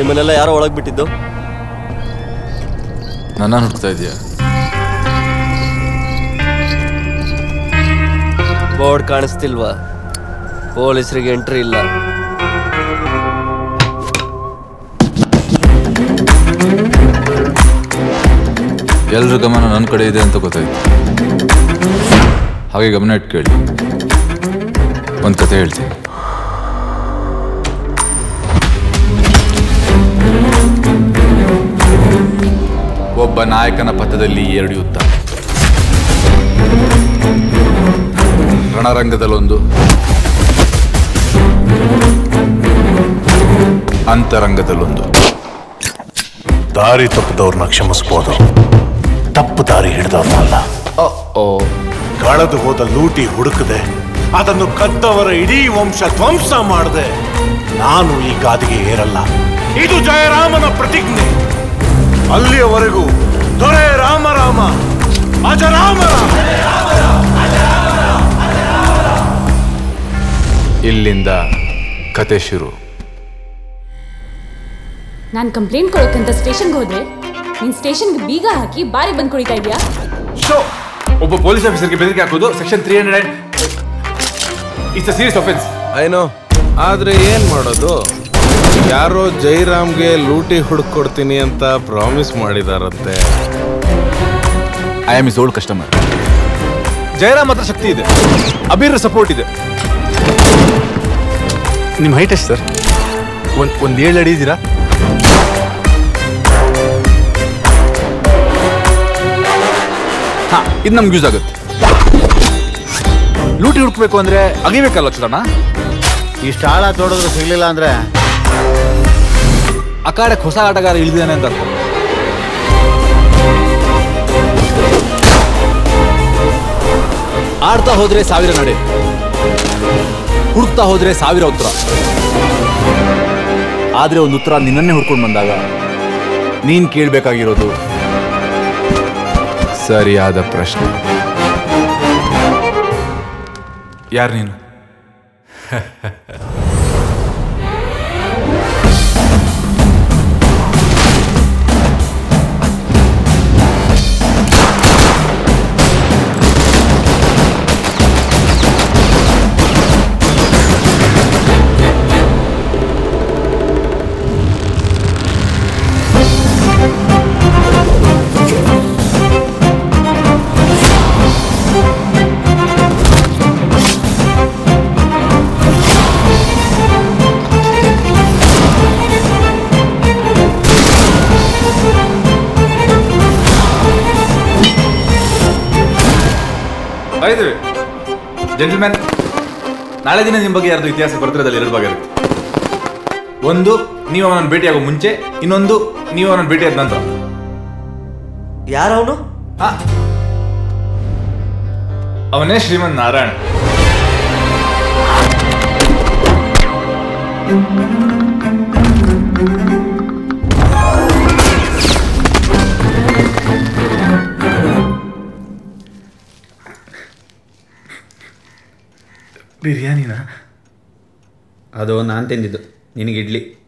ನಿಮ್ಮನ್ನೆಲ್ಲ ಯಾರೋ ಒಳಗೆ ಬಿಟ್ಟಿದ್ದು ನನ್ನ ಹುಡುಕ್ತಾ ಇದೆಯಾ ಬೋರ್ಡ್ ಕಾಣಿಸ್ತಿಲ್ವಾ ಪೊಲೀಸರಿಗೆ ಎಂಟ್ರಿ ಇಲ್ಲ ಎಲ್ರ ಗಮನ ನನ್ನ ಕಡೆ ಇದೆ ಅಂತ ಗೊತ್ತಾಯ್ತು ಹಾಗೆ ಗಮನ ಇಟ್ಟು ಕೇಳಿ ಒಂದು ಕತೆ ಹೇಳ್ತೀನಿ ಒಬ್ಬ ನಾಯಕನ ಪಥದಲ್ಲಿ ಎರಡು ಯುದ್ಧ ರಣರಂಗದಲ್ಲೊಂದು ಅಂತರಂಗದಲ್ಲೊಂದು ದಾರಿ ತಪ್ಪಿದವ್ರನ್ನ ಕ್ಷಮಿಸ್ಬೋದು ತಪ್ಪು ದಾರಿ ಹಿಡಿದವ್ರನ್ನಲ್ಲ ಓ ಕಳೆದು ಹೋದ ಲೂಟಿ ಹುಡುಕದೆ ಅದನ್ನು ಕದ್ದವರ ಇಡೀ ವಂಶ ಧ್ವಂಸ ಮಾಡದೆ ನಾನು ಈ ಗಾದಿಗೆ ಏರಲ್ಲ ಇದು ಜಯರಾಮನ ಪ್ರತಿಜ್ಞೆ ಅಲ್ಲಿಯವರೆಗೂ ದೊರೆ ರಾಮರಾಮ ಅಜರಾಮರಾಮ ಇಲ್ಲಿಂದ ಕತೆ ಶುರು ನಾನು ಕಂಪ್ಲೇಂಟ್ ಕೊಡೋಕ್ಕಂತ ಸ್ಟೇಷನ್ಗೆ ಹೋದೆ ನೀನ್ ಸ್ಟೇಷನ್ಗೆ ಬೀಗ ಹಾಕಿ ಬಾರಿ ಬಂದ್ ಕುಡಿತಾ ಇದೀಯಾ ಶೋ ಒಬ್ಬ ಪೊಲೀಸ್ ಆಫೀಸರ್ಗೆ ಬೆದರಿಕೆ ಹಾಕೋದು section three hundred it's a serious offence I know ಆದ್ರೆ ಏನ್ ಮಾಡೋದು ಯಾರೋ ಜೈರಾಮ್ಗೆ ಲೂಟಿ ಹುಡುಕೊಡ್ತೀನಿ ಅಂತ ಪ್ರಾಮಿಸ್ ಮಾಡಿದಾರಂತೆ I am is old customer Jayaram ಹತ್ರ ಶಕ್ತಿ ಇದೆ ಅಬೀರ್ ಸಪೋರ್ಟ್ ಇದೆ ನಿಮ್ಮ ಹೈಟ್ ಎಷ್ಟು ಸರ್ ಒಂದು ಒಂದು ಏಳು ಅಡಿ ಇದ್ದೀರಾ ಹಾಂ ಇದು ನಮ್ಗೆ ಯೂಸ್ ಆಗುತ್ತೆ ಲೂಟಿ ಹುಡುಕ್ಬೇಕು ಅಂದ್ರೆ ಅಗಿಬೇಕಲ್ಲ ಚುಡಣ್ಣ ಇಷ್ಟು ಆಳ ತೋಡಿದ್ರು ಸಿಗ್ಲಿಲ್ಲ ಅಂದ್ರೆ ಅಕಾಡಕ್ಕೆ ಹೊಸ ಆಟಗಾರ ಇಳಿದಿದ್ದಾನೆ ಅಂತ ಅರ್ಥ ಆಡ್ತಾ ಹೋದ್ರೆ ಸಾವಿರ ನಡೆ ಹುಡುಕ್ತಾ ಹೋದ್ರೆ ಸಾವಿರ ಉತ್ತರ ಆದ್ರೆ ಒಂದು ಉತ್ತರ ನಿನ್ನನ್ನೇ ಹುಡ್ಕೊಂಡು ಬಂದಾಗ ನೀನ್ ಕೇಳ್ಬೇಕಾಗಿರೋದು ಸರಿಯಾದ ಪ್ರಶ್ನೆ ಯಾರು ನೀನು ಇದ್ದೇವೆ ಜೆಂಟಲ್ಮ್ಯಾನ್ ನಾಳೆ ದಿನ ನಿಮ್ಮ ಬಗ್ಗೆ ಯಾರ್ದು ಇತಿಹಾಸ ಬರ್ತಿರೋದಲ್ಲಿ ಎರಡು ಭಾಗ ಇರುತ್ತೆ ಒಂದು ನೀವು ಅವನನ್ನು ಭೇಟಿಯಾಗೋ ಮುಂಚೆ ಇನ್ನೊಂದು ನೀವು ಅವನನ್ನು ಭೇಟಿಯಾದ ನಂತರ ಯಾರವನು ಆ, ಅವನೇ ಶ್ರೀಮಂತ್ ನಾರಾಯಣ್ ಬಿರಿಯಾನಿನಾ ಅದು ನಾನು ತಿಂದಿದ್ದು ನಿನಗೆ ಇಡ್ಲಿ